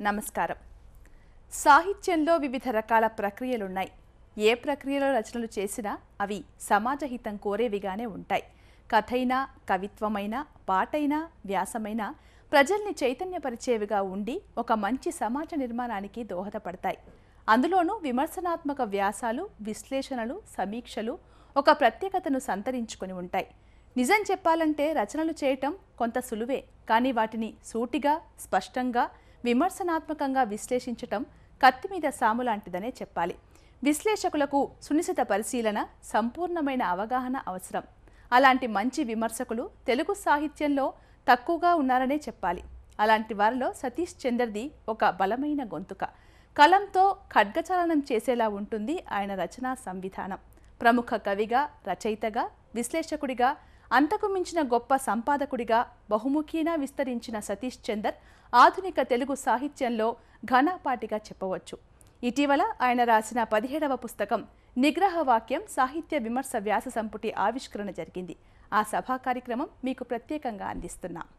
నమస్కారం సాహిత్యంలో వివిధ రకాల ప్రక్రియలున్నాయి ఏ ప్రక్రియలో రచనలు చేసినా అవి సమాజహితం కోరేవిగానే ఉంటాయి కథైనా కవిత్వమైనా పాటైనా వ్యాసమైనా ప్రజల్ని చైతన్యపరిచేవిగా ఉండి ఒక మంచి సమాజ నిర్మాణానికి దోహదపడతాయి అందులోనూ విమర్శనాత్మక వ్యాసాలు విశ్లేషణలు సమీక్షలు ఒక ప్రత్యేకతను సంతరించుకొని ఉంటాయి నిజం చెప్పాలంటే రచనలు చేయటం కొంత సులువే కానీ వాటిని సూటిగా స్పష్టంగా విమర్శనాత్మకంగా విశ్లేషించటం కత్తి మీద సాము లాంటిదనే చెప్పాలి విశ్లేషకులకు సునిశిత పరిశీలన సంపూర్ణమైన అవగాహన అవసరం అలాంటి మంచి విమర్శకులు తెలుగు సాహిత్యంలో తక్కువగా ఉన్నారనే చెప్పాలి అలాంటి వారిలో సతీష్ చంద్రది ఒక బలమైన గొంతుక కలంతో ఖడ్గచాలనం చేసేలా ఉంటుంది ఆయన రచనా సంవిధానం ప్రముఖ కవిగా రచయితగా విశ్లేషకుడిగా అంతకు మించిన గొప్ప సంపాదకుడిగా బహుముఖీన విస్తరించిన సతీష్ చందర్ ఆధునిక తెలుగు సాహిత్యంలో ఘనాపాటిగా చెప్పవచ్చు ఇటీవల ఆయన రాసిన పదిహేడవ పుస్తకం నిగ్రహ వాక్యం సాహిత్య విమర్శ వ్యాస సంపుటి ఆవిష్కరణ జరిగింది ఆ సభా కార్యక్రమం మీకు ప్రత్యేకంగా అందిస్తున్నాం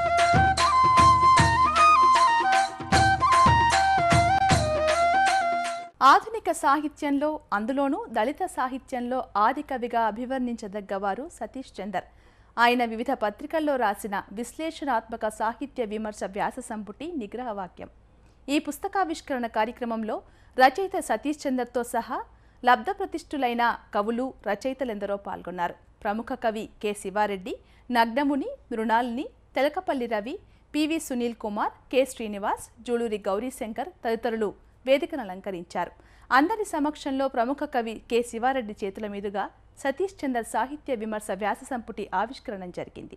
ఆధునిక సాహిత్యంలో అందులోనూ దళిత సాహిత్యంలో ఆది కవిగా అభివర్ణించదగ్గవారు సతీష్ చందర్ ఆయన వివిధ పత్రికల్లో రాసిన విశ్లేషణాత్మక సాహిత్య విమర్శ వ్యాస సంపుటి నిగ్రహవాక్యం ఈ పుస్తకావిష్కరణ కార్యక్రమంలో రచయిత సతీష్ చందర్తో సహా లబ్ధప్రతిష్ఠులైన కవులు రచయితలెందరో పాల్గొన్నారు ప్రముఖ కవి K Sivareddy Nagnamuni Mrunalini Telakapalli Ravi PV Sunil Kumar K Srinivas Juluri Gaurishankar తదితరులు వేదికను అలంకరించారు అందరి సమక్షంలో ప్రముఖ కవి కె శివారెడ్డి చేతుల మీదుగా సతీష్ చందర్ సాహిత్య విమర్శ వ్యాస సంపుటి ఆవిష్కరణ జరిగింది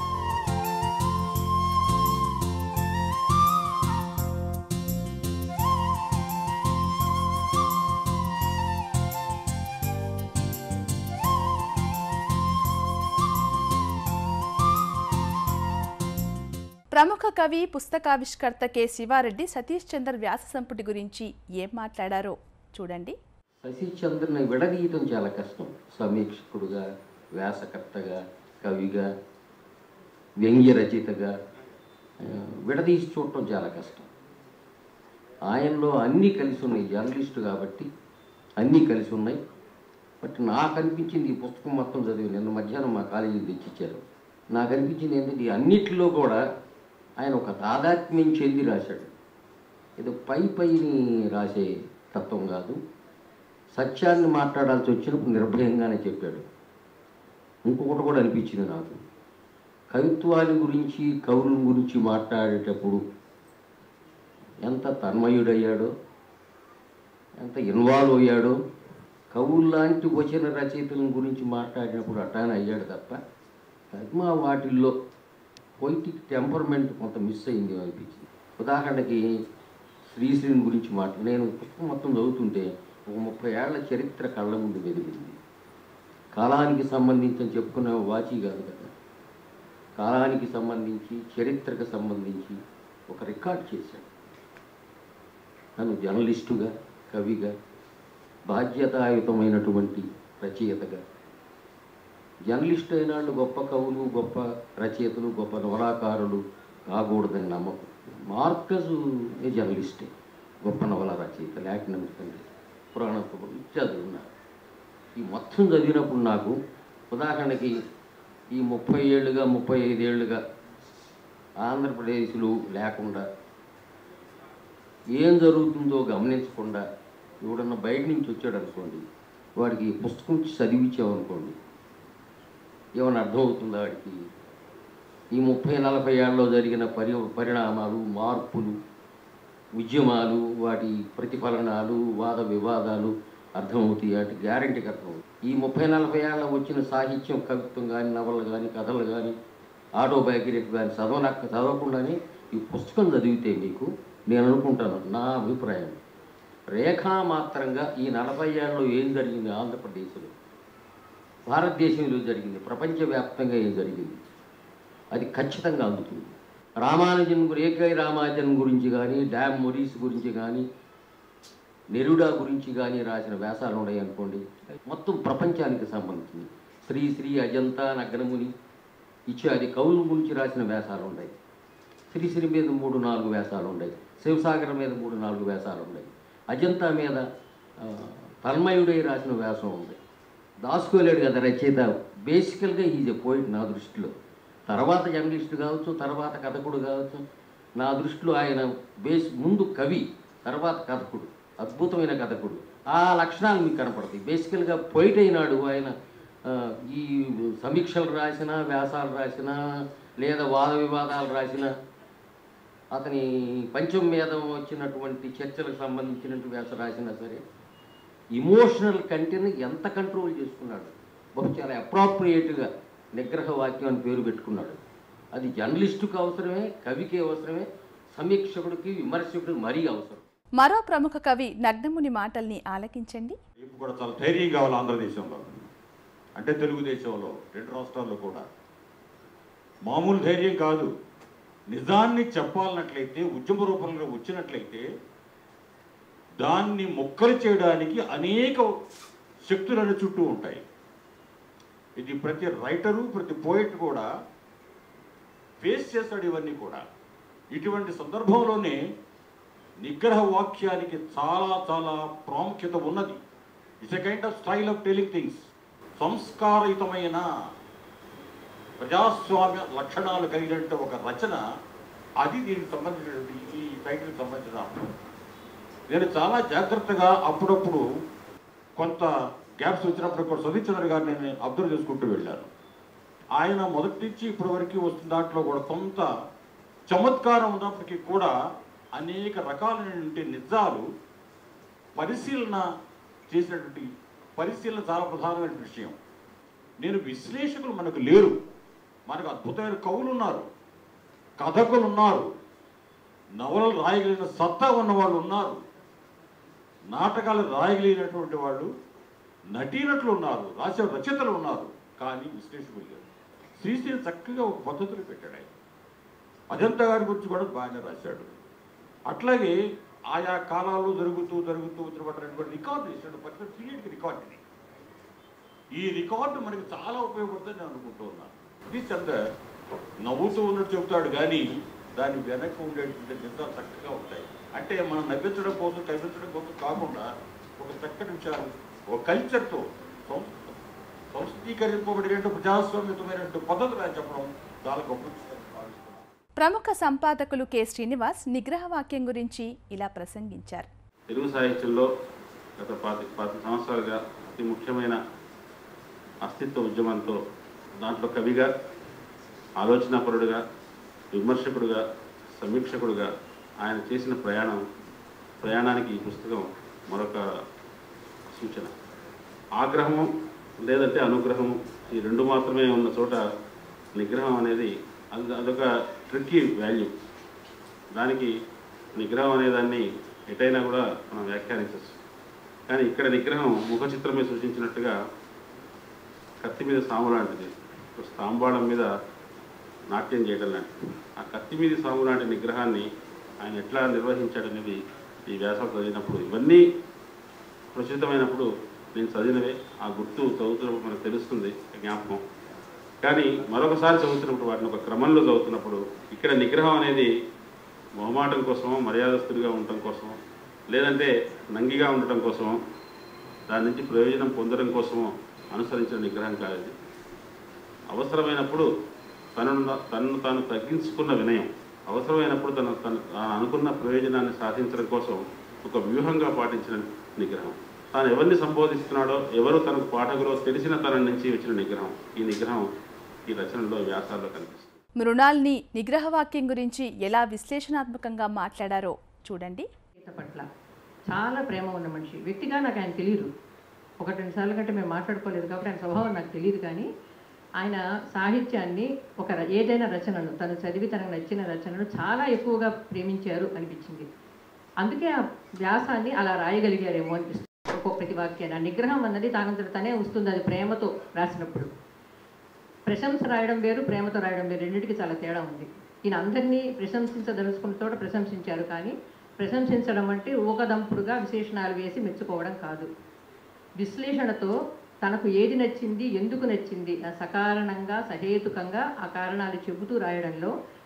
ప్రముఖ కవి పుస్తకావిష్కర్త కె శివారెడ్డి సతీష్ చందర్ వ్యాస సంపుటి గురించి ఏం మాట్లాడారో చూడండి శశిచంద్రని విడదీయటం చాలా కష్టం సమీక్షకుడుగా వ్యాసకర్తగా కవిగా వ్యంగ్య రచయితగా ఆ, విడదీసి చూడటం చాలా కష్టం ఆయనలో అన్నీ కలిసి ఉన్నాయి జర్నలిస్టు కాబట్టి అన్నీ కలిసి ఉన్నాయి బట్ నాకు అనిపించింది ఈ పుస్తకం మొత్తం చదివి నిన్న మధ్యాహ్నం మా కాలేజీకి తెచ్చిచ్చారు నాకు అనిపించింది ఏంటంటే ఈ అన్నిటిలో కూడా ఆయన ఒక తాదాత్మ్యం చెంది రాశాడు ఏదో పై పైని రాసే తత్వం కాదు సత్యాన్ని మాట్లాడాల్సి వచ్చినప్పుడు నిర్భయంగానే చెప్పాడు ఇంకొకటి కూడా అనిపించింది నాకు కవిత్వాల గురించి కవుల గురించి మాట్లాడేటప్పుడు ఎంత తన్మయుడయ్యాడో ఎంత ఇన్వాల్వ్ అయ్యాడో కవుల్లాంటి వచన రచయితల గురించి మాట్లాడినప్పుడు అట్టానే అయ్యాడు తప్ప కర్మ వాటిల్లో పొయిటిక్ టెంపర్మెంట్ కొంత మిస్ అయింది అనిపించింది ఉదాహరణకి శ్రీశ్రీని గురించి మాట నేను పుస్తకం మొత్తం చదువుతుంటే ఒక ముప్పై ఏళ్ల చరిత్ర కళ్ళ ముందు వెదిగింది కాలానికి సంబంధించి అని చెప్పుకునే వాచి కాదు కదా కాలానికి సంబంధించి చరిత్రకు సంబంధించి ఒక రికార్డ్ చేశాడు తను జర్నలిస్టుగా కవిగా బాధ్యతాయుతమైనటువంటి రచయితగా జర్నలిస్ట్ అయిన వాళ్ళు గొప్ప కవులు గొప్ప రచయితలు గొప్ప నవలాకారులు కాకూడదని నమ్మకం మార్కజు ఏ జర్నలిస్టే గొప్ప నవల రచయిత లాటిన్ అమెరికన్ పురాణ కవులు ఇత్యాదులు ఉన్నారు ఈ మొత్తం చదివినప్పుడు నాకు ఉదాహరణకి ఈ ముప్పై ఏళ్ళుగా ముప్పై ఐదేళ్లుగా ఆంధ్రప్రదేశ్లో లేకుండా ఏం జరుగుతుందో గమనించకుండా ఎవడన్నా బయట నుంచి వచ్చాడు అనుకోండి వాడికి ఈ పుస్తకం ఇచ్చి చదివించామనుకోండి ఏమైనా అర్థమవుతుందా వాడికి ఈ ముప్పై నలభై ఏళ్ళలో జరిగిన పరి పరిణామాలు మార్పులు ఉద్యమాలు వాటి ప్రతిఫలనాలు వాద వివాదాలు అర్థమవుతాయి అంటే గ్యారంటీకి అర్థమవుతుంది ఈ ముప్పై నలభై ఏళ్ళ వచ్చిన సాహిత్యం కవిత్వం కానీ నవలు కానీ కథలు కానీ ఆటోబయోగ్రఫీ కానీ చదవనక్క చదవకుండానే ఈ పుస్తకం చదివితే మీకు నేను అనుకుంటాను నా అభిప్రాయం రేఖామాత్రంగా ఈ నలభై ఏళ్ళలో ఏం జరిగింది ఆంధ్రప్రదేశ్లో భారతదేశంలో జరిగింది ప్రపంచవ్యాప్తంగా ఏం జరిగింది అది ఖచ్చితంగా అందుతుంది రామానుజన్ గురి ఏకై రామానుజన్ గురించి కానీ డ్యామ్ మొరీస్ గురించి కానీ నెరుడా గురించి కానీ రాసిన వ్యాసాలు ఉన్నాయి అనుకోండి మొత్తం ప్రపంచానికి సంబంధించింది శ్రీ శ్రీ అజంతా నగ్నముని ఇత్యాది కవుల గురించి రాసిన వ్యాసాలు ఉన్నాయి శ్రీశ్రీ మీద మూడు నాలుగు వ్యాసాలు ఉన్నాయి శివసాగర్ మీద మూడు నాలుగు వ్యాసాలు ఉన్నాయి అజంతా మీద ఆ, తన్మయుడై రాసిన వ్యాసం ఉంది దాచుకోలేడు కదా రచయిత బేసికల్గా ఈజ్ ఎ పోయిట్ నా దృష్టిలో తర్వాత జర్నలిస్ట్ కావచ్చు తర్వాత కథకుడు కావచ్చు నా దృష్టిలో ఆయన బేస్ ముందు కవి తర్వాత కథకుడు అద్భుతమైన కథకుడు ఆ లక్షణాలు మీకు కనపడతాయి బేసికల్గా పోయిట్ అయినాడు ఆయన ఆ, ఈ సమీక్షలు రాసిన వ్యాసాలు రాసిన లేదా వాద వివాదాలు రాసిన అతని పంచం మీద వచ్చినటువంటి చర్చలకు సంబంధించినటువంటి వ్యాస రాసినా సరే ఇమోషనల్ కంటెంట్ ఎంత కంట్రోల్ చేసుకున్నాడు బహు చాలా అప్రాప్రియేట్గా నిగ్రహ వాక్యం అని పేరు పెట్టుకున్నాడు అది జర్నలిస్టుకు అవసరమే కవికి అవసరమే సమీక్షకుడికి విమర్శకుడికి మరీ అవసరం మరో ప్రముఖ కవి నగ్నముని మాటల్ని ఆలకించండి రేపు కూడా చాలా ధైర్యం కావాలి ఆంధ్రదేశంలో అంటే తెలుగుదేశంలో రెండు రాష్ట్రాల్లో కూడా మామూలు ధైర్యం కాదు నిజాన్ని చెప్పాలన్నట్లయితే ఉద్యమ రూపంలో వచ్చినట్లయితే దాన్ని మొక్కలు చేయడానికి అనేక శక్తులను చుట్టూ ఉంటాయి ఇది ప్రతి రైటరు ప్రతి పోయిట్ కూడా ఫేస్ చేస్తాడు ఇవన్నీ కూడా ఇటువంటి సందర్భంలోనే నిగ్రహ వాక్యానికి చాలా చాలా ప్రాముఖ్యత ఉన్నది it's a kind of style of telling things సంస్కారయుతమైన ప్రజాస్వామ్య లక్షణాలు కలిగినట్టు ఒక రచన అది దీనికి సంబంధించినటువంటి ఈ టైటిల్కి సంబంధించిన అర్థం నేను చాలా జాగ్రత్తగా అప్పుడప్పుడు కొంత గ్యాప్స్ వచ్చినప్పుడు కూడా సతీచంద్ర గారిని నేను అబ్జర్వ్ చేసుకుంటూ వెళ్ళాను ఆయన మొదటి నుంచి ఇప్పటి వరకు వస్తున్న దాంట్లో కూడా కొంత చమత్కారం ఉన్నప్పటికీ కూడా అనేక రకాలైనటువంటి నిజాలు పరిశీలన చేసినటువంటి పరిశీలన చాలా ప్రధానమైన విషయం నేను విశ్లేషకులు మనకు లేరు మనకు అద్భుతమైన కవులు ఉన్నారు కథకులు ఉన్నారు నవలలు రాయగలిగిన సత్తా ఉన్న వాళ్ళు ఉన్నారు నాటకాలు రాయగలిగినటువంటి వాళ్ళు నటీనటులు ఉన్నారు రాసే రచయితలు ఉన్నారు కానీ విశ్లేషకులు లేరు శ్రీశ్రీ చక్కగా ఒక పద్ధతులు పెట్టాడు ఆయన అజంతా గారి గురించి కూడా బాగానే రాశాడు అట్లాగే ఆయా కాలాల్లో జరుగుతూ జరుగుతూ వచ్చినటువంటి రికార్డు చేశాడు పర్టికులర్ పీరియడ్కి రికార్డు ఇది ఈ రికార్డు మనకి చాలా ఉపయోగపడుతుంది నేను అనుకుంటూ ఉన్నాను ఇది చంద నవ్వుతూ ఉన్నట్టు చెబుతాడు కానీ దాని వెనక ఉండేటువంటి నిజాలు చక్కగా ఉంటాయి అంటే మనం నవ్వించడం కోసం కనిపించడం కోసం కాకుండా ఒక చక్కటి విషయాలు ఒక కల్చర్తో సంస్థీకరింపబడినట్టు ప్రజాస్వామ్యతమైనటువంటి పద్ధతులు ఆయన చెప్పడం చాలా గొప్ప విషయం భావిస్తున్నాను ప్రముఖ సంపాదకులు కె శ్రీనివాస్ నిగ్రహ వాక్యం గురించి ఇలా ప్రసంగించారు తెలుగు సాహిత్యంలో గత పాతి పాతి సంవత్సరాలుగా అతి ముఖ్యమైన అస్తిత్వ ఉద్యమంతో దాంట్లో కవిగా ఆలోచనాపరుడుగా విమర్శకుడుగా సమీక్షకుడుగా ఆయన చేసిన ప్రయాణం ప్రయాణానికి ఈ పుస్తకం మరొక సూచన ఆగ్రహము లేదంటే అనుగ్రహము ఈ రెండు మాత్రమే ఉన్న చోట నిగ్రహం అనేది అది అదొక ట్రిక్కీ వాల్యూ దానికి నిగ్రహం అనేదాన్ని ఎటైనా కూడా మనం వ్యాఖ్యానించవచ్చు కానీ ఇక్కడ నిగ్రహం ముఖ చిత్రమే సూచించినట్టుగా కత్తి మీద సాము లాంటిది ఒక స్తాంబాళం మీద నాట్యం చేయడం లాంటిది ఆ కత్తి మీద సాము లాంటి నిగ్రహాన్ని ఆయన ఎట్లా నిర్వహించాడనేది ఈ వ్యాసం చదివినప్పుడు ఇవన్నీ ప్రచురితమైనప్పుడు నేను చదివినవే ఆ గుర్తు చదువుతున్నప్పుడు మనకు తెలుస్తుంది జ్ఞాపకం కానీ మరొకసారి చదువుతున్నప్పుడు వాటిని ఒక క్రమంలో చదువుతున్నప్పుడు ఇక్కడ నిగ్రహం అనేది మొహమాటం కోసమో మర్యాదస్తుడిగా ఉండటం కోసమో లేదంటే నంగిగా ఉండటం కోసమో దాని నుంచి ప్రయోజనం పొందడం కోసమో అనుసరించిన నిగ్రహం కాదు ఇది అవసరమైనప్పుడు తనను తనను తాను తగ్గించుకున్న వినయం అవసరమైనప్పుడు తన తన తాను అనుకున్న ప్రయోజనాన్ని సాధించడం కోసం ఒక వ్యూహంగా పాటించిన నిగ్రహం తాను ఎవరిని సంబోధిస్తున్నాడో ఎవరు తనకు పాఠకులో తెలిసిన తన నుంచి వచ్చిన నిగ్రహం ఈ నిగ్రహం ఈ రచనలో వ్యాసాల్లో కనిపిస్తుంది మృణాల్ని నిగ్రహ వాక్యం గురించి ఎలా విశ్లేషణాత్మకంగా మాట్లాడారో చూడండి గీత పట్ల చాలా ప్రేమ ఉన్న మనిషి వ్యక్తిగా నాకు ఆయన తెలియదు ఒకటి రెండు సార్లు కంటే మేము మాట్లాడుకోలేదు కాబట్టి ఆయన స్వభావం నాకు తెలియదు కానీ ఆయన సాహిత్యాన్ని ఒక ర- ఏదైనా రచనను తను చదివి తనకు నచ్చిన రచనను చాలా ఎక్కువగా ప్రేమించారు అనిపించింది అందుకే ఆ వ్యాసాన్ని అలా రాయగలిగారేమో అనిపిస్తుంది ఒక్కొక్క ప్రతి వాక్యాన్ని ఆ నిగ్రహం అన్నది తానంతట తనే వస్తుంది అది ప్రేమతో రాసినప్పుడు ప్రశంస రాయడం వేరు ప్రేమతో రాయడం వేరు రెండింటికి చాలా తేడా ఉంది ఈయన అందరినీ ప్రశంసించదలుచుకున్న చోట ప్రశంసించారు కానీ ప్రశంసించడం అంటే ఊకదంపుడుగా విశేషణాలు వేసి మెచ్చుకోవడం కాదు విశ్లేషణతో తనకు ఏది నచ్చింది ఎందుకు నచ్చింది ఆ సకారణంగా సహేతుకంగా ఆ కారణాలు చెబుతూ రాయడంలో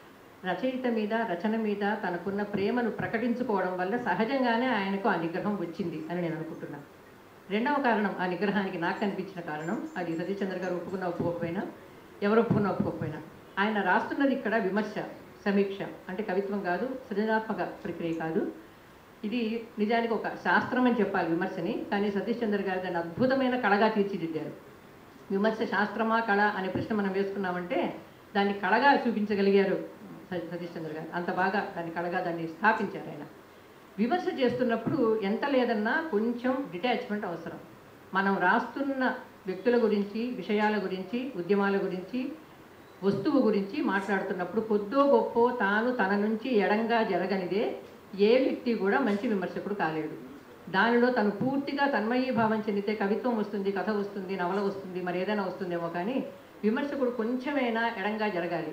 రచయిత మీద రచన మీద తనకున్న ప్రేమను ప్రకటించుకోవడం వల్ల సహజంగానే ఆయనకు ఆ నిగ్రహం వచ్చింది అని నేను అనుకుంటున్నాను రెండవ కారణం ఆ నిగ్రహానికి నాకు కనిపించిన కారణం అది సతీష్ చంద్ర గారు ఒప్పుకున్న ఒప్పుకోకపోయినా ఎవరు ఒప్పుకున్న ఒప్పుకోకపోయినా ఆయన రాస్తున్నది ఇక్కడ విమర్శ సమీక్ష అంటే కవిత్వం కాదు సృజనాత్మక ప్రక్రియ కాదు ఇది నిజానికి ఒక శాస్త్రం అని చెప్పాలి విమర్శని కానీ సతీష్ చంద్ర గారు దాన్ని అద్భుతమైన కళగా తీర్చిదిద్దారు విమర్శ శాస్త్రమా కళ అనే ప్రశ్న మనం వేసుకున్నామంటే దాన్ని కళగా చూపించగలిగారు స- సతీష్ చంద్ర గారు అంత బాగా దాన్ని కళగా దాన్ని స్థాపించారు ఆయన విమర్శ చేస్తున్నప్పుడు ఎంత లేదన్నా కొంచెం డిటాచ్మెంట్ అవసరం మనం రాస్తున్న వ్యక్తుల గురించి విషయాల గురించి ఉద్యమాల గురించి వస్తువు గురించి మాట్లాడుతున్నప్పుడు కొద్దో గొప్ప తాను తన నుంచి ఎడంగా జరగనిదే ఏ వ్యక్తి కూడా మంచి విమర్శకుడు కాలేడు దానిలో తను పూర్తిగా తన్మయీభావం చెందితే కవిత్వం వస్తుంది కథ వస్తుంది నవల వస్తుంది మరి ఏదైనా వస్తుందేమో కానీ విమర్శకుడు కొంచెమైనా ఎడంగా జరగాలి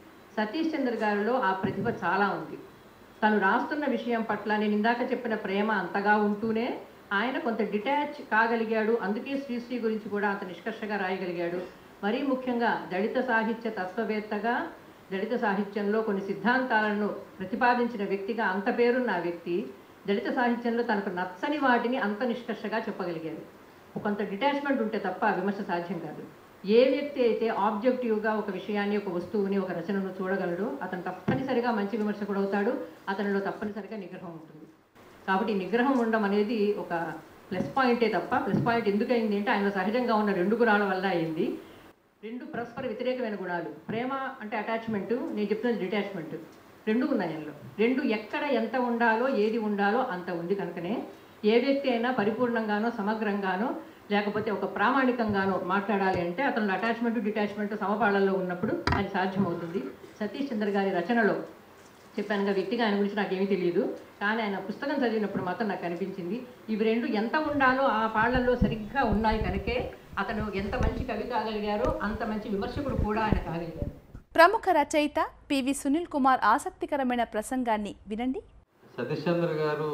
సతీష్ చంద్ర గారిలో ఆ ప్రతిభ చాలా ఉంది తను రాస్తున్న విషయం పట్ల నేను ఇందాక చెప్పిన ప్రేమ అంతగా ఉంటూనే ఆయన కొంత డిటాచ్ కాగలిగాడు అందుకే శ్రీశ్రీ గురించి కూడా అంత నిష్కర్షగా రాయగలిగాడు మరీ ముఖ్యంగా దళిత సాహిత్య తత్వవేత్తగా దళిత సాహిత్యంలో కొన్ని సిద్ధాంతాలను ప్రతిపాదించిన వ్యక్తిగా అంత పేరున్న ఆ వ్యక్తి దళిత సాహిత్యంలో తనకు నచ్చని వాటిని అంత నిష్కర్షగా చెప్పగలిగారు కొంత డిటాచ్మెంట్ ఉంటే తప్ప విమర్శ సాధ్యం కాదు ఏ వ్యక్తి అయితే ఆబ్జెక్టివ్గా ఒక విషయాన్ని ఒక వస్తువుని ఒక రచనను చూడగలడో అతను తప్పనిసరిగా మంచి విమర్శకుడు అవుతాడు అతనిలో తప్పనిసరిగా నిగ్రహం ఉంటుంది కాబట్టి ఈ నిగ్రహం ఉండడం అనేది ఒక ప్లస్ పాయింటే తప్ప ప్లస్ పాయింట్ ఎందుకు అయింది అంటే ఆయన సహజంగా ఉన్న రెండు గుణాల వల్ల అయింది రెండు పరస్పర వ్యతిరేకమైన గుణాలు ప్రేమ అంటే అటాచ్మెంట్ నేను చెప్తున్నది డిటాచ్మెంట్ రెండు ఉన్నాయి ఆయనలో రెండు ఎక్కడ ఎంత ఉండాలో ఏది ఉండాలో అంత ఉంది కనుకనే ఏ వ్యక్తి అయినా పరిపూర్ణంగానో సమగ్రంగానో లేకపోతే ఒక ప్రామాణికంగానో మాట్లాడాలి అంటే అతను అటాచ్మెంట్ డిటాచ్మెంట్ సమపాళల్లో ఉన్నప్పుడు అది సాధ్యమవుతుంది సతీష్ చంద్ర గారి రచనలో చెప్పానుగా వ్యక్తిగా ఆయన గురించి నాకేమీ తెలియదు కానీ ఆయన పుస్తకం చదివినప్పుడు మాత్రం నాకు అనిపించింది ఇవి రెండు ఎంత ఉండాలో ఆ పాళ్లలో సరిగ్గా ఉన్నాయి కనుకే అతను ఎంత మంచి కవి కాగలిగారో అంత మంచి విమర్శకుడు కూడా ఆయన కాగలిగారు ప్రముఖ రచయిత పివి సునీల్ కుమార్ ఆసక్తికరమైన ప్రసంగాన్ని వినండి సతీష్ చంద్ర గారు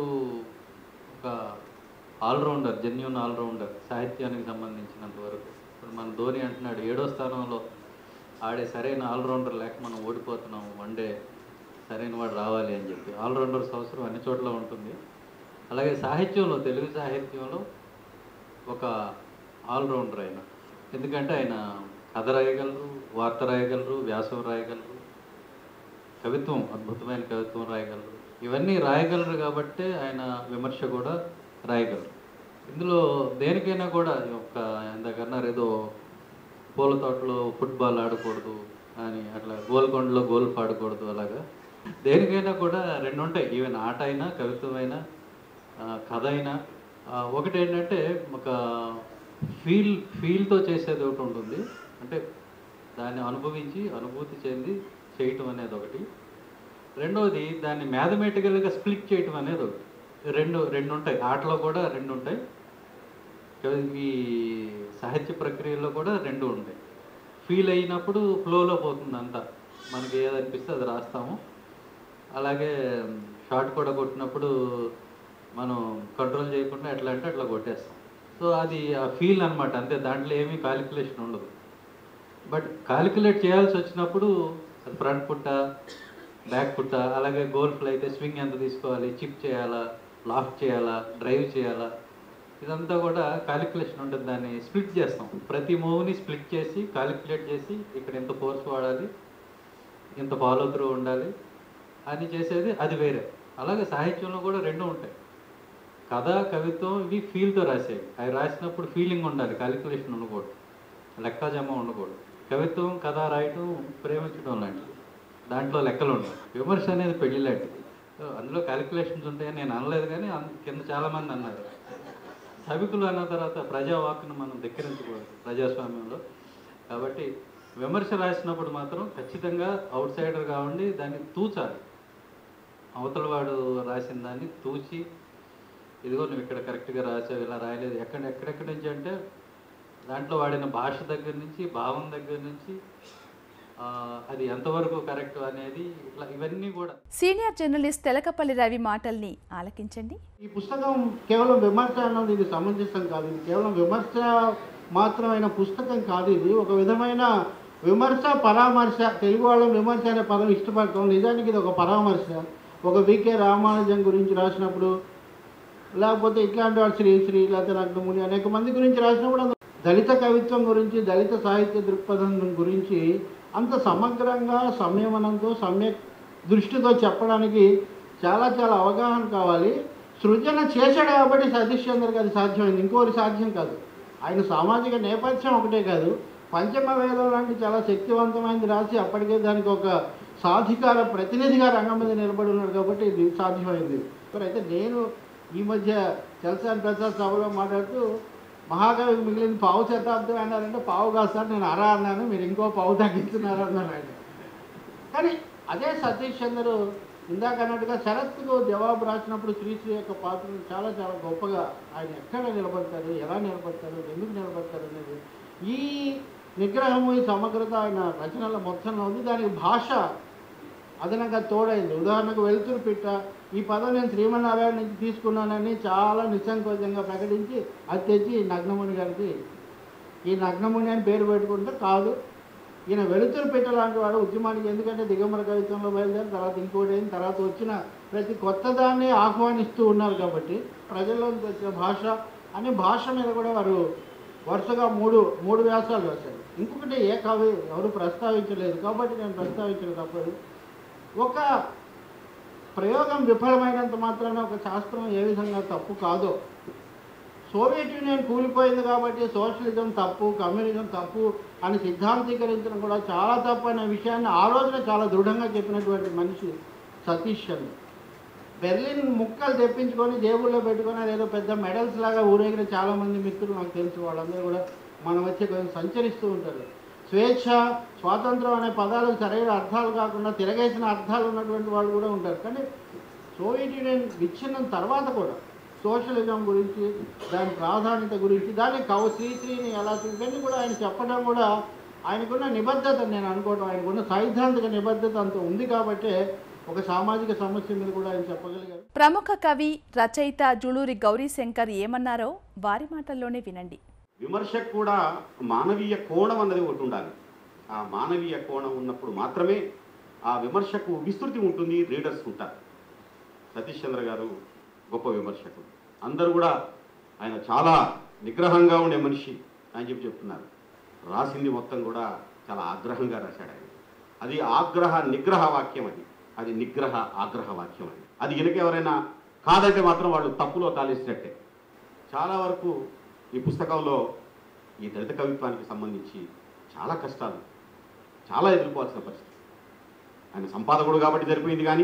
ఒక ఆల్రౌండర్ జెన్యున్ ఆల్రౌండర్ సాహిత్యానికి సంబంధించినంత వరకు ఇప్పుడు మన ధోని అంటున్నాడు ఏడో స్థానంలో ఆడే సరైన ఆల్రౌండర్ లేక మనం ఓడిపోతున్నాం వన్ డే సరైన వాడు రావాలి అని చెప్పి ఆల్రౌండర్స్ అవసరం అన్ని చోట్ల ఉంటుంది అలాగే సాహిత్యంలో తెలుగు సాహిత్యంలో ఒక ఆల్రౌండర్ ఆయన ఎందుకంటే ఆయన కథ రాయగలరు వార్త రాయగలరు వ్యాసం రాయగలరు కవిత్వం అద్భుతమైన కవిత్వం రాయగలరు ఇవన్నీ రాయగలరు కాబట్టే ఆయన విమర్శ కూడా రాయగలరు ఇందులో దేనికైనా కూడా ఈ యొక్క ఇందాక అన్నారు ఏదో పూల తోటలో ఫుట్బాల్ ఆడకూడదు అని అట్లా గోల్కొండలో గోల్ఫ్ ఆడకూడదు అలాగా దేనికైనా కూడా రెండు ఉంటాయి ఈవెన్ ఆట అయినా కవిత్వం అయినా ఆ, కథ అయినా ఆ, ఒకటి ఏంటంటే ఒక ఫీల్ ఫీల్తో చేసేది ఒకటి ఉంటుంది అంటే దాన్ని అనుభవించి అనుభూతి చెంది చేయటం అనేది ఒకటి రెండవది దాన్ని మ్యాథమెటికల్గా స్ప్లిట్ చేయటం అనేది ఒకటి రెండు రెండు ఉంటాయి ఆటలో కూడా రెండు ఉంటాయి ఈ సాహిత్య ప్రక్రియలో కూడా రెండు ఉంటాయి ఫీల్ అయినప్పుడు ఫ్లోలో పోతుంది అంతా మనకి ఏది అనిపిస్తే అది రాస్తాము అలాగే షార్ట్ కూడా కొట్టినప్పుడు మనం కంట్రోల్ చేయకుండా ఎట్లా అంటే అట్లా కొట్టేస్తాం సో అది ఆ ఫీల్ అన్నమాట అంతే దాంట్లో ఏమీ కాలిక్యులేషన్ ఉండదు బట్ కాలిక్యులేట్ చేయాల్సి వచ్చినప్పుడు అది ఫ్రంట్ పుట్ట బ్యాక్ పుట్ట అలాగే గోల్ఫ్లో అయితే స్వింగ్ ఎంత తీసుకోవాలి చిప్ చేయాలా లాఫ్ట్ చేయాలా డ్రైవ్ చేయాలా ఇదంతా కూడా కాలిక్యులేషన్ ఉంటుంది దాన్ని స్ప్లిట్ చేస్తాం ప్రతి మూవ్ని స్ప్లిట్ చేసి కాలిక్యులేట్ చేసి ఇక్కడ ఎంత ఫోర్స్ వాడాలి ఇంత ఫాలో త్రూ ఉండాలి అని చేసేది అది వేరే అలాగే సాహిత్యంలో కూడా రెండు ఉంటాయి కథ కవిత్వం ఇవి ఫీల్తో రాసేవి అవి రాసినప్పుడు ఫీలింగ్ ఉండాలి కాలిక్యులేషన్ ఉండకూడదు లెక్కాజమ ఉండకూడదు కవిత్వం కథ రాయటం ప్రేమించడం లాంటిది దాంట్లో లెక్కలు ఉండవు విమర్శ అనేది పెళ్లి లాంటిది సో అందులో క్యాలిక్యులేషన్స్ ఉంటాయని నేను అనలేదు కానీ అన్- కింద చాలామంది అన్నారు సభికులు అన్న తర్వాత ప్రజావాక్కును మనం ధిక్కరించకూడదు ప్రజాస్వామ్యంలో కాబట్టి విమర్శ రాసినప్పుడు మాత్రం ఖచ్చితంగా అవుట్ సైడర్గా ఉండి దాన్ని తూచాలి అవతల వాడు రాసిన దాన్ని తూచి ఇదిగో నువ్వు ఇక్కడ కరెక్ట్గా రాసావు ఇలా రాయలేదు ఎక్కడ ఎక్కడెక్కడి నుంచి అంటే దాంట్లో వాడిన భాష దగ్గర నుంచి భావం దగ్గర నుంచి ఆ, అది ఎంతవరకు కరెక్ట్ అనేది ఇట్లా ఇవన్నీ కూడా సీనియర్ జర్నలిస్ట్ తెలకపల్లి రవి మాటల్ని ఆలకించండి ఈ పుస్తకం కేవలం విమర్శ అన్నది ఇది సమంజసం కాదు ఇది కేవలం విమర్శ మాత్రమైన పుస్తకం కాదు ఇది ఒక విధమైన విమర్శ పరామర్శ తెలుగు వాళ్ళం విమర్శ అనే పదం ఇష్టపడతాం నిజానికి ఇది ఒక పరామర్శ ఒక వికే రామానుజం గురించి రాసినప్పుడు లేకపోతే ఇట్లాంటి వాళ్ళు శ్రీశ్రీ లేకపోతే నగ్నముని అనేక మంది గురించి రాసినప్పుడు అంత దళిత కవిత్వం గురించి దళిత సాహిత్య దృక్పథం గురించి అంత సమగ్రంగా సంయమనంతో సమ్యక్ దృష్టితో చెప్పడానికి చాలా చాలా అవగాహన కావాలి సృజన చేశాడు కాబట్టి సతీష్ చంద్రకి అది సాధ్యమైంది ఇంకోటి సాధ్యం కాదు ఆయన సామాజిక నేపథ్యం ఒకటే కాదు పంచమ వేదం లాంటి చాలా శక్తివంతమైనది రాసి అప్పటికే దానికి ఒక సాధికార ప్రతినిధిగా రంగం మీద నిలబడి ఉన్నాడు కాబట్టి ఇది సాధ్యమైంది మరి అయితే నేను ఈ మధ్య చలసాని ప్రసాద్ సభలో మాట్లాడుతూ మహాకవి మిగిలిన పావు శతాబ్దం అన్నారంటే పావు కాదు సార్ నేను అరా అన్నాను మీరు ఇంకో పావు తగ్గిస్తున్నారు అన్నారు ఆయన కానీ అదే సతీష్ చంద్ర ఇందాక అన్నట్టుగా శరత్కు జవాబు రాసినప్పుడు శ్రీశ్రీ యొక్క పాత్రను చాలా చాలా గొప్పగా ఆయన ఎక్కడ నిలబడతారు ఎలా నిలబడతారు ఎందుకు నిలబడతారు అనేది ఈ నిగ్రహము ఈ సమగ్రత ఆయన రచనల మొత్తంలో ఉంది దానికి భాష అదనంగా తోడైంది ఉదాహరణకు వెలుతురు పిట్ట ఈ పదం నేను శ్రీమన్నారాయణ నుంచి తీసుకున్నానని చాలా నిస్సంకోచంగా ప్రకటించి అది తెచ్చి నగ్నముని గారికి ఈ నగ్నముని అని పేరు పెట్టుకుంటే కాదు ఈయన వెలుతురు పిట్ట లాంటి వాడు ఉద్యమానికి ఎందుకంటే దిగంబర కవిత్వంలో బయలుదేరి తర్వాత ఇంకోటి అయిన తర్వాత వచ్చిన ప్రతి కొత్త దాన్ని ఆహ్వానిస్తూ ఉన్నారు కాబట్టి ప్రజల్లోకి వచ్చిన భాష అనే భాష మీద కూడా వారు వరుసగా మూడు మూడు వ్యాసాలు రాశారు ఇంకొకటి ఏ కవి ఎవరు ప్రస్తావించలేదు కాబట్టి నేను ప్రస్తావించడం తప్పదు ఒక ప్రయోగం విఫలమైనంత మాత్రాన ఒక శాస్త్రం ఏ విధంగా తప్పు కాదో సోవియట్ యూనియన్ కూలిపోయింది కాబట్టి సోషలిజం తప్పు కమ్యూనిజం తప్పు అని సిద్ధాంతీకరించడం కూడా చాలా తప్పు అనే విషయాన్ని ఆ రోజున చాలా దృఢంగా చెప్పినటువంటి మనిషి సతీష్ చంద్ర బెర్లిన్ ముక్కలు తెప్పించుకొని జేబుల్లో పెట్టుకొని అదేదో పెద్ద మెడల్స్ లాగా ఊరేగిన చాలామంది మిత్రులు నాకు తెలుసు వాళ్ళందరూ కూడా మన వచ్చి కొంచెం సంచరిస్తూ ఉంటారు స్వేచ్ఛ స్వాతంత్రం అనే పదాలకు సరైన అర్థాలు కాకుండా తిరగేసిన అర్థాలు ఉన్నటువంటి వాళ్ళు కూడా ఉంటారు కానీ సోవియట్ యూనియన్ విచ్ఛిన్నం తర్వాత కూడా సోషలిజం గురించి దాని ప్రాధాన్యత గురించి దాన్ని కవ శ్రీశ్రీని ఎలా చూ- ఇవన్నీ కూడా ఆయన చెప్పడం కూడా ఆయనకున్న నిబద్ధత నేను అనుకోవడం ఆయనకున్న సైద్ధాంతిక నిబద్ధత అంత ఉంది కాబట్టే ఒక సామాజిక సమస్య మీద కూడా ఆయన చెప్పగలిగారు ప్రముఖ కవి రచయిత జుళూరి గౌరీశంకర్ ఏమన్నారో వారి మాటల్లోనే వినండి విమర్శకు కూడా మానవీయ కోణం అన్నది ఒకటి ఉండాలి ఆ మానవీయ కోణం ఉన్నప్పుడు మాత్రమే ఆ విమర్శకు విస్తృతి ఉంటుంది రీడర్స్ ఉంటారు సతీష్ చంద్ర గారు గొప్ప విమర్శకుడు అందరూ కూడా ఆయన చాలా నిగ్రహంగా ఉండే మనిషి అని చెప్పి చెప్తున్నారు రాసింది మొత్తం కూడా చాలా ఆగ్రహంగా రాశాడు ఆయన అది ఆగ్రహ నిగ్రహ వాక్యం అది అది నిగ్రహ ఆగ్రహ వాక్యం అది అది గనుక ఎవరైనా కాదంటే మాత్రం వాళ్ళు తప్పులో కాలేసినట్టే చాలా వరకు ఈ పుస్తకంలో ఈ దళిత కవిత్వానికి సంబంధించి చాలా కష్టాలు చాలా ఎదుర్కోవాల్సిన పరిస్థితి ఆయన సంపాదకుడు కాబట్టి సరిపోయింది కానీ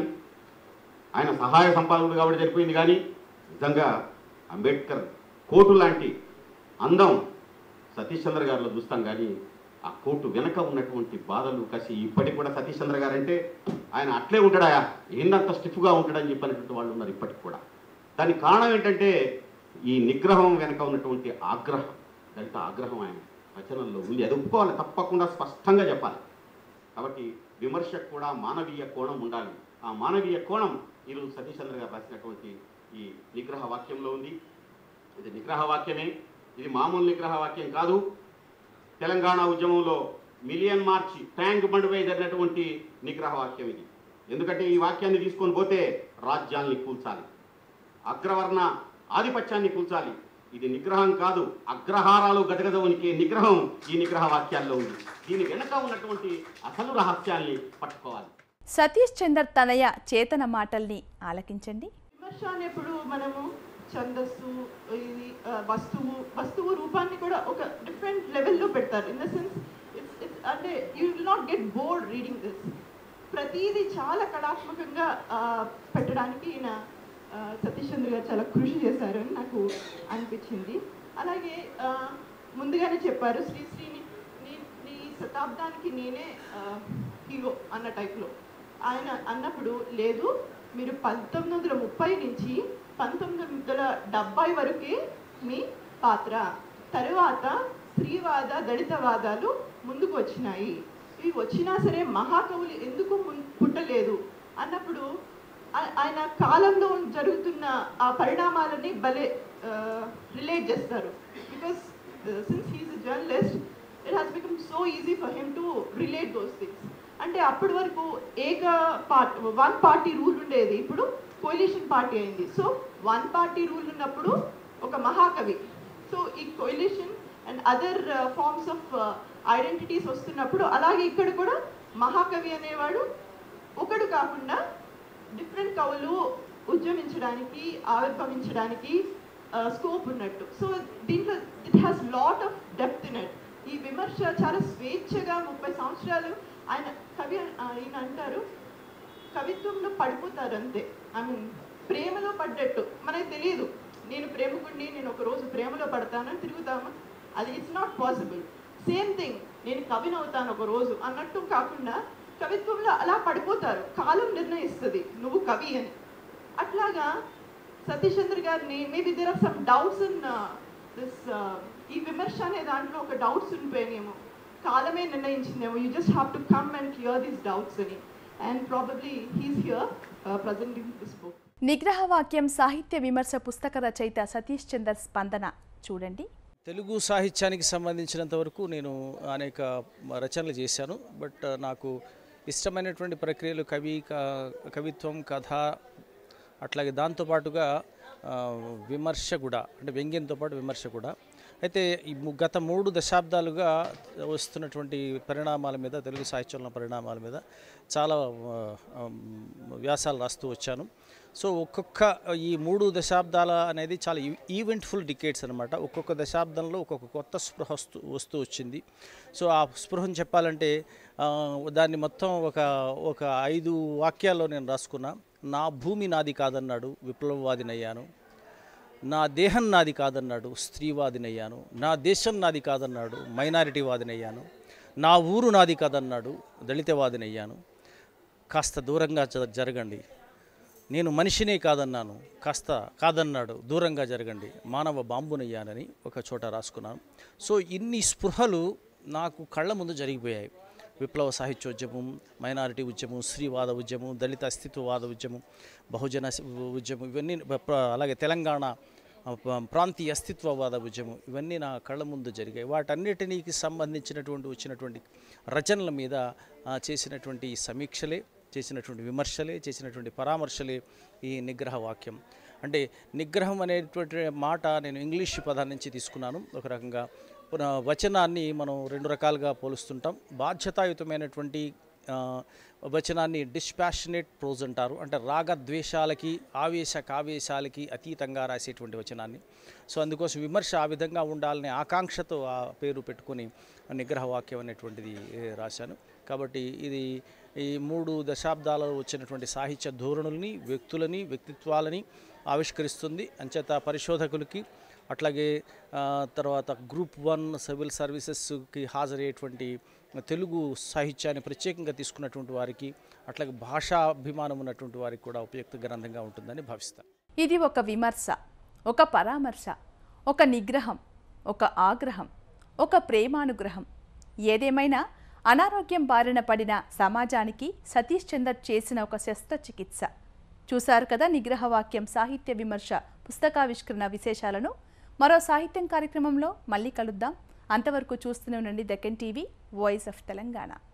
ఆయన సహాయ సంపాదకుడు కాబట్టి సరిపోయింది కానీ నిజంగా అంబేద్కర్ కోటు లాంటి అందం సతీష్ చంద్ర గారిలో చూస్తాం కానీ ఆ కోటు వెనక ఉన్నటువంటి బాధలు కసి ఇప్పటికి కూడా సతీష్ చంద్ర గారు అంటే ఆయన అట్లే ఉంటాడా ఏందంత స్టిఫ్గా ఉంటాడని చెప్పినటువంటి వాళ్ళు ఉన్నారు ఇప్పటికి కూడా దానికి కారణం ఏంటంటే ఈ నిగ్రహం వెనక ఉన్నటువంటి ఆగ్రహం దళిత ఆగ్రహం ఆయన రచనల్లో ఉంది అది ఒప్పుకోవాలి తప్పకుండా స్పష్టంగా చెప్పాలి కాబట్టి విమర్శకు కూడా మానవీయ కోణం ఉండాలి ఆ మానవీయ కోణం ఈరోజు సతీష్ చంద్ర గారు రాసినటువంటి ఈ నిగ్రహ వాక్యంలో ఉంది ఇది నిగ్రహ వాక్యమే ఇది మామూలు నిగ్రహ వాక్యం కాదు తెలంగాణ ఉద్యమంలో మిలియన్ మార్చి ట్యాంక్ బండిపై జరిగినటువంటి నిగ్రహ వాక్యం ఇది ఎందుకంటే ఈ వాక్యాన్ని తీసుకొని పోతే రాజ్యాల్ని కూల్చాలి అగ్రవర్ణ ఆధిపత్యాన్ని కూల్చాలి ఇది నిగ్రహం కాదు అగ్రహారాలు గదగద ఉనికి నిగ్రహం ఈ నిగ్రహ వాక్యాల్లో ఉంది దీని వెనక ఉన్నటువంటి అసలు రహస్యాల్ని పట్టుకోవాలి సతీష్ చందర్ తనయ చేతన మాటల్ని ఆలకించండి విమర్శ అనేప్పుడు మనము ఛందస్సు ఇది ఆ, వస్తువు వస్తువు రూపాన్ని కూడా ఒక డిఫరెంట్ లెవెల్లో పెడతారు in the sense it's it's అంటే you will not get bored reading this ప్రతిదీ చాలా కళాత్మకంగా ఆ, పెట్టడానికి ఈయన ఆ, సతీష్ చంద్ర గారు చాలా కృషి చేశారు అని నాకు అనిపించింది అలాగే ఆ, ముందుగానే చెప్పారు శ్రీశ్రీని నీ నీ శతాబ్దానికి నేనే హీరో అన్న టైప్లో ఆయన అన్నప్పుడు లేదు మీరు పంతొమ్మిది వందల ముప్పై నుంచి పంతొమ్మిది వందల డెబ్బై వరకే మీ పాత్ర తరువాత స్త్రీవాద దళితవాదాలు ముందుకు వచ్చినాయి ఇవి వచ్చినా సరే మహాకవులు ఎందుకు మున్- పుట్టలేదు అన్నప్పుడు ఆ- ఆయన కాలంలో జరుగుతున్న ఆ పరిణామాలని భలే రిలేట్ చేస్తారు because since he's journalist it has become so easy for him to relate those things అంటే అప్పటి వరకు ఏక పార్ట్ వన్ పార్టీ రూల్ ఉండేది ఇప్పుడు కోయిలిషన్ పార్టీ అయింది సో వన్ పార్టీ రూల్ ఉన్నప్పుడు ఒక మహాకవి సో ఈ coalition and other forms of identities వస్తున్నప్పుడు అలాగే ఇక్కడ కూడా మహాకవి అనేవాడు ఒకడు కాకుండా డిఫరెంట్ కవులు ఉద్యమించడానికి ఆవిర్భవించడానికి స్కోప్ ఉన్నట్టు సో దీంట్లో it has lot of depth in it ఈ విమర్శ చాలా స్వేచ్ఛగా ముప్పై సంవత్సరాలు ఆయన కవి ఆయన అంటారు కవిత్వంలో పడిపోతారు అంతే ఐ మీన్ ప్రేమలో పడ్డట్టు మనకి తెలియదు నేను ప్రేమకుడిని నేను ఒక రోజు ప్రేమలో పడతానని తిరుగుతామా అది it's not possible same thing నేను కవిని అవుతాను ఒక రోజు అన్నట్టు కాకుండా కవిత్వంలో అలా పడిపోతారు కాలం నిర్ణయిస్తుంది నువ్వు కవి అని అట్లాగా సతీష్ చంద్ర గారిని maybe there are some doubts in this ఈ విమర్శ అనే దాంట్లో ఒక డౌట్స్ ఉండిపోయినాయేమో కాలమే నిర్ణయించిందేమో you just have to come and clear these doubts అని and probably he's here presenting this book నిగ్రహవాక్యం సాహిత్య విమర్శ పుస్తక రచయిత సతీష్ చందర్ స్పందన చూడండి తెలుగు సాహిత్యానికి సంబంధించినంత వరకు నేను అనేక రచనలు చేశాను బట్ నాకు ఇష్టమైనటువంటి ప్రక్రియలు కవి క- కవిత్వం కథ అట్లాగే దాంతోపాటుగా ఆ, విమర్శ కూడా అంటే వ్యంగ్యంతో పాటు విమర్శ కూడా అయితే ఈ ము- గత మూడు దశాబ్దాలుగా వస్తున్నటువంటి పరిణామాల మీద తెలుగు సాహిత్యంలో పరిణామాల మీద చాలా ఆ, ఆ, వ్యాసాలు రాస్తూ వచ్చాను సో ఒక్కొక్క ఈ మూడు దశాబ్దాల అనేది చాలా ఈవెంట్ఫుల్ డికేట్స్ అనమాట ఒక్కొక్క దశాబ్దంలో ఒక్కొక్క కొత్త స్పృహ వస్తూ వస్తూ వచ్చింది సో ఆ స్పృహను చెప్పాలంటే ఆ, దాన్ని మొత్తం ఒక ఒక ఐదు వాక్యాల్లో నేను రాసుకున్నా నా భూమి నాది కాదన్నాడు విప్లవవాదినయ్యాను నా దేహం నాది కాదన్నాడు స్త్రీవాదినయ్యాను నా దేశం నాది కాదన్నాడు మైనారిటీ వాదినయ్యాను నా ఊరు నాది కాదన్నాడు దళితవాదినయ్యాను కాస్త దూరంగా జ- జరగండి నేను మనిషినే కాదన్నాను కాస్త కాదన్నాడు దూరంగా జరగండి మానవ బాంబునయ్యానని ఒక చోట రాసుకున్నాను సో ఇన్ని స్పృహలు నాకు కళ్ళ ముందు జరిగిపోయాయి విప్లవ సాహిత్యోద్యమం మైనారిటీ ఉద్యమం స్త్రీవాద ఉద్యమం దళిత అస్తిత్వవాద ఉద్యమం బహుజన స్- ఉద్యమం ఇవన్నీ ప- ప్ర- అలాగే తెలంగాణ ఆ, ప- ప్రాంతీయ అస్తిత్వవాద ఉద్యమం ఇవన్నీ నా కళ్ళ ముందు జరిగాయి వాటన్నిటినీకి సంబంధించినటువంటి వచ్చినటువంటి రచనల మీద ఆ, చేసినటువంటి సమీక్షలే చేసినటువంటి విమర్శలే చేసినటువంటి పరామర్శలే ఈ నిగ్రహ వాక్యం అంటే నిగ్రహం అనేటువంటి మాట నేను ఇంగ్లీష్ పదాన్ని నుంచి తీసుకున్నాను ఒక రకంగా పున- వచనాన్ని మనం రెండు రకాలుగా పోలుస్తుంటాం బాధ్యతాయుతమైనటువంటి ఆ, వచనాన్ని డిస్పాషనేట్ ప్రోజ్ అంటారు అంటే రాగద్వేషాలకి ఆవేశ కావేశాలకి అతీతంగా రాసేటువంటి వచనాన్ని సో అందుకోసం విమర్శ ఆ విధంగా ఉండాలనే ఆకాంక్షతో ఆ పేరు పెట్టుకొని నిగ్రహ వాక్యం అనేటువంటిది ఏ, రాశాను కాబట్టి ఇది ఈ మూడు దశాబ్దాలలో వచ్చినటువంటి సాహిత్య ధోరణుల్ని వ్యక్తులని వ్యక్తిత్వాలని ఆవిష్కరిస్తుంది అంచేత పరిశోధకులకి అట్లాగే ఆ, తర్వాత గ్రూప్ వన్ సివిల్ సర్వీసెస్కి హాజరయ్యేటువంటి తెలుగు సాహిత్యాన్ని ప్రత్యేకంగా తీసుకున్నటువంటి వారికి అట్లాగే భాషాభిమానం ఉన్నటువంటి వారికి కూడా ఉపయుక్త గ్రంథంగా ఉంటుందని భావిస్తాను ఇది ఒక విమర్శ ఒక పరామర్శ ఒక నిగ్రహం ఒక ఆగ్రహం ఒక ప్రేమానుగ్రహం ఏదేమైనా అనారోగ్యం బారిన పడిన సమాజానికి సతీష్ చందర్ చేసిన ఒక శస్త్రచికిత్స చూశారు కదా నిగ్రహవాక్యం సాహిత్య విమర్శ పుస్తకావిష్కరణ విశేషాలను మరో సాహిత్యం కార్యక్రమంలో మళ్ళీ కలుద్దాం అంతవరకు చూస్తూనే ఉండండి Deccan TV voice of Telangana